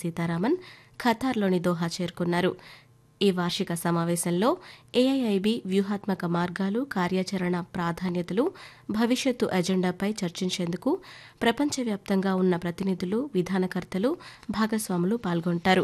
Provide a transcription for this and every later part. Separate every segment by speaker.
Speaker 1: Sitharaman ఖతార్లోని Doha చేరుకున్నారు ఈ వార్షిక సమావేశంలో ఏఐఐబి వ్యూహాత్మక మార్గాలు కార్యాచరణ ప్రాధాన్యతలు భవిష్యత్తు ఎజెండాపై చర్చించేందుకు ప్రపంచవ్యాప్తంగా ఉన్న ప్రతినిధులు విధానకర్తలు భాగస్వాములు పాల్గొంటారు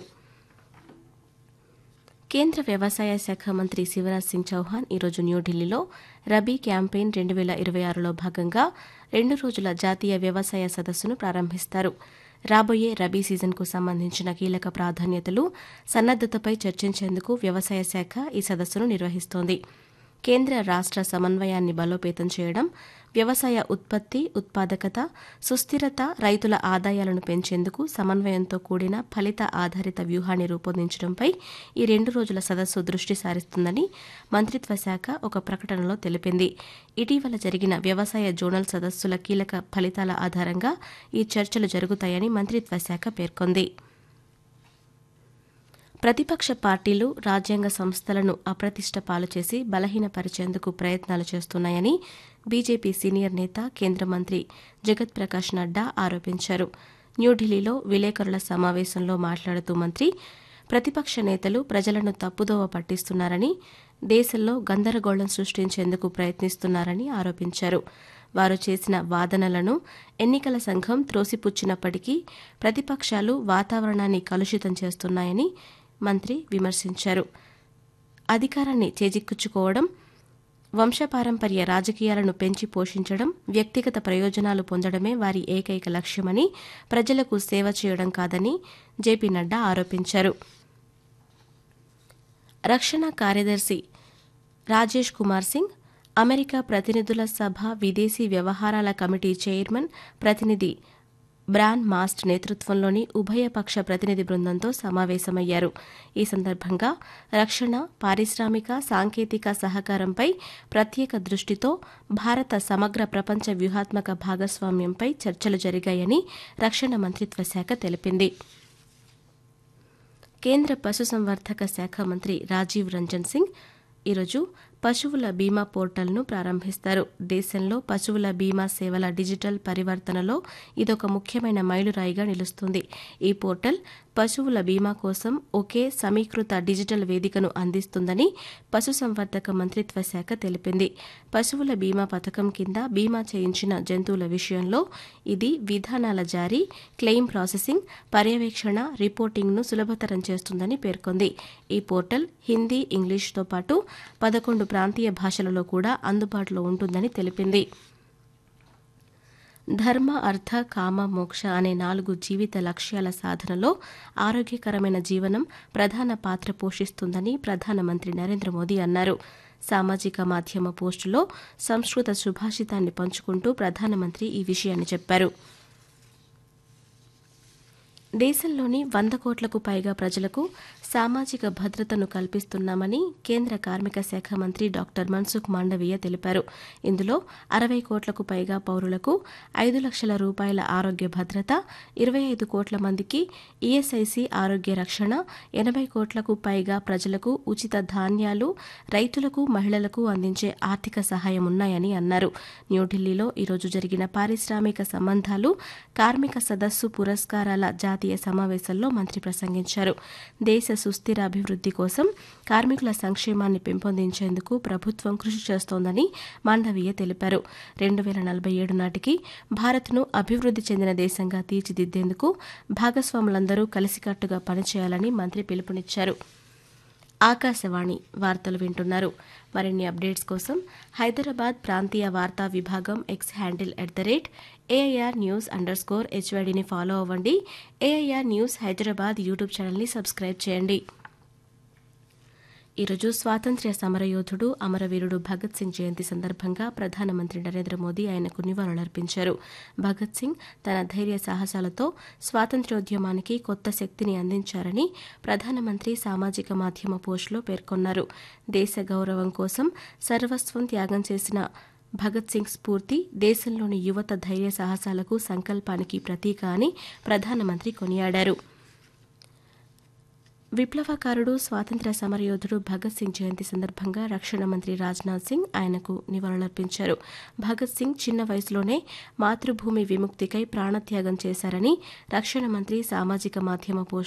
Speaker 1: కేంద్ర వ్యవసాయ శాఖ మంత్రి శివరాజ్ సింగ్ చౌహాన్ ఈరోజు న్యూఢిల్లీలో రబీ క్యాంపెయిన్ రెండు వేల ఇరవై ఆరులో భాగంగా రెండు రోజుల జాతీయ వ్యవసాయ సదస్సును ప్రారంభిస్తారు రాబోయే రబీ సీజన్కు సంబంధించిన కీలక ప్రాధాన్యతలు సన్నద్దతపై చర్చించేందుకు వ్యవసాయ శాఖ ఈ సదస్సును నిర్వహిస్తోంది కేంద్ర రాష్ట్ర సమన్వయాన్ని బలోపేతం చేయడం వ్యవసాయ ఉత్పత్తి ఉత్పాదకత సుస్థిరత రైతుల ఆదాయాలను పెంచేందుకు సమన్వయంతో కూడిన ఫలిత ఆధారిత వ్యూహాన్ని రూపొందించడంపై ఈ రెండు రోజుల సదస్సు దృష్టి సారిస్తుందని మంత్రిత్వ శాఖ ఒక ప్రకటనలో తెలిపింది ఇటీవల జరిగిన వ్యవసాయ జోనల్ సదస్సుల కీలక ఫలితాల ఆధారంగా ఈ చర్చలు జరుగుతాయని మంత్రిత్వ శాఖ పేర్కొంది ప్రతిపక్ష పార్టీలు రాజ్యాంగ సంస్థలను అప్రతిష్ట పాలు చేసి బలహీనపరిచేందుకు ప్రయత్నాలు చేస్తున్నాయని బీజేపీ సీనియర్ నేత కేంద్ర మంత్రి జగత్ ప్రకాష్ నడ్డా ఆరోపించారు న్యూఢిల్లీలో విలేకరుల సమావేశంలో మాట్లాడుతూ మంత్రి ప్రతిపక్ష నేతలు ప్రజలను తప్పుదోవ పట్టిస్తున్నారని దేశంలో గందరగోళం సృష్టించేందుకు ప్రయత్నిస్తున్నారని ఆరోపించారు వారు చేసిన వాదనలను ఎన్నికల సంఘం త్రోసిపుచ్చినప్పటికీ ప్రతిపక్షాలు వాతావరణాన్ని కలుషితం చేస్తున్నాయని మంత్రి విమర్శించారు అధికారాన్ని చేజిక్కుంచుకోవడం వంశపారంపర్య రాజకీయాలను పెంచి పోషించడం వ్యక్తిగత ప్రయోజనాలు పొందడమే వారి ఏకైక లక్ష్యమని ప్రజలకు సేవ చేయడం కాదని జేపీ నడ్డా ఆరోపించారు రక్షణ కార్యదర్శి రాజేష్ కుమార్ సింగ్ అమెరికా ప్రతినిధుల సభ విదేశీ వ్యవహారాల కమిటీ చైర్మన్ ప్రతినిధి బ్రాన్ మాస్ట్ నేతృత్వంలోని ఉభయపక్ష ప్రతినిధి బృందంతో సమావేశమయ్యారు ఈ సందర్భంగా రక్షణ పారిశ్రామిక సాంకేతిక సహకారంపై ప్రత్యేక దృష్టితో భారత సమగ్ర ప్రపంచ వ్యూహాత్మక భాగస్వామ్యంపై చర్చలు జరిగాయని రక్షణ మంత్రిత్వ శాఖ తెలిపింది కేంద్ర పశుసంవర్ధక శాఖ మంత్రి రాజీవ్ రంజన్ సింగ్ ఈరోజు పశువుల బీమా పోర్టల్ను ప్రారంభిస్తారు దేశంలో పశువుల బీమా సేవల డిజిటల్ పరివర్తనలో ఇదొక ముఖ్యమైన మైలురాయిగా నిలుస్తుంది ఈ పోర్టల్ పశువుల బీమా కోసం ఒకే సమీకృత డిజిటల్ వేదికను అందిస్తుందని పశుసంవర్ధక మంత్రిత్వ శాఖ తెలిపింది పశువుల బీమా పథకం కింద బీమా చేయించిన జంతువుల విషయంలో ఇది విధానాల జారీ క్లెయిమ్ ప్రాసెసింగ్ పర్యవేక్షణ రిపోర్టింగ్ను సులభతరం చేస్తుందని పేర్కొంది ఈ పోర్టల్ హిందీ ఇంగ్లీష్తో పాటు పదకొండు ప్రాంతీయ భాషలలో కూడా అందుబాటులో ఉంటుందని తెలిపింది ధర్మ అర్థ కామ మోక్ష అనే నాలుగు జీవిత లక్ష్యాల సాధనలో ఆరోగ్యకరమైన జీవనం ప్రధాన పాత్ర పోషిస్తుందని ప్రధానమంత్రి నరేంద్ర మోదీ అన్నారు సామాజిక మాధ్యమ పోస్టులో సంస్కృత సుభాషితాన్ని పంచుకుంటూ ప్రధానమంత్రి ఈ విషయాన్ని చెప్పారు దేశంలోని వంద కోట్లకు పైగా ప్రజలకు సామాజిక భద్రతను కల్పిస్తున్నామని కేంద్ర కార్మిక శాఖ మంత్రి డాక్టర్ మన్సుఖ్ మాండవీయ తెలిపారు ఇందులో అరవై కోట్లకు పైగా పౌరులకు ఐదు లక్షల రూపాయల ఆరోగ్య భద్రత ఇరవై ఐదు కోట్ల మందికి ఈఎస్ఐసి ఆరోగ్య రక్షణ ఎనభై కోట్లకు పైగా ప్రజలకు ఉచిత ధాన్యాలు రైతులకు మహిళలకు అందించే ఆర్థిక సహాయం ఉన్నాయని అన్నారు న్యూఢిల్లీలో ఈరోజు జరిగిన పారిశ్రామిక సంబంధాలు కార్మిక సదస్సు పురస్కారాల జాతీయ సమావేశంలో మంత్రి ప్రసంగించారు దేశ సుస్థిర అభివృద్ది కోసం కార్మికుల సంక్షేమాన్ని పెంపొందించేందుకు ప్రభుత్వం కృషి చేస్తోందని మాండవీయ తెలిపారు రెండు వేల నలభై ఏడు నాటికి భారత్ను అభివృద్ది చెందిన దేశంగా తీర్చిదిద్దేందుకు భాగస్వాములందరూ కలిసికట్టుగా పనిచేయాలని మంత్రి పిలుపునిచ్చారు ఆకాశవాణి వార్తలు వింటున్నారు మరిన్ని అప్డేట్స్ కోసం హైదరాబాద్ ప్రాంతీయ వార్తా విభాగం X handle at the rate AIR news underscore స్కోర్ హెచ్వైడిని ఫాలో అవ్వండి ఏఐఆర్ న్యూస్ హైదరాబాద్ యూట్యూబ్ ఛానల్ని సబ్స్క్రైబ్ చేయండి ఈరోజు స్వాతంత్ర్య సమరయోధుడు అమరవీరుడు భగత్ సింగ్ జయంతి సందర్భంగా ప్రధానమంత్రి నరేంద్ర మోదీ ఆయనకు నివాళులర్పించారు భగత్ సింగ్ తన ధైర్య సాహసాలతో స్వాతంత్ర్యోద్యమానికి కొత్త శక్తిని అందించారని ప్రధానమంత్రి సామాజిక మాధ్యమ పోస్టులో పేర్కొన్నారు దేశ గౌరవం కోసం సర్వస్వం త్యాగం చేసిన భగత్ సింగ్ స్ఫూర్తి దేశంలోని యువత ధైర్య సాహసాలకు సంకల్పానికి ప్రతీక అని ప్రధానమంత్రి కొనియాడారు విప్లవకారుడు స్వాతంత్ర్య సమరయోధుడు భగత్ సింగ్ జయంతి సందర్భంగా రక్షణ మంత్రి రాజ్నాథ్ సింగ్ ఆయనకు నివాళులర్పించారు భగత్ సింగ్ చిన్న వయసులోనే మాతృభూమి విముక్తికై ప్రాణత్యాగం చేశారని రక్షణ మంత్రి సామాజిక మాధ్యమ పోస్ట్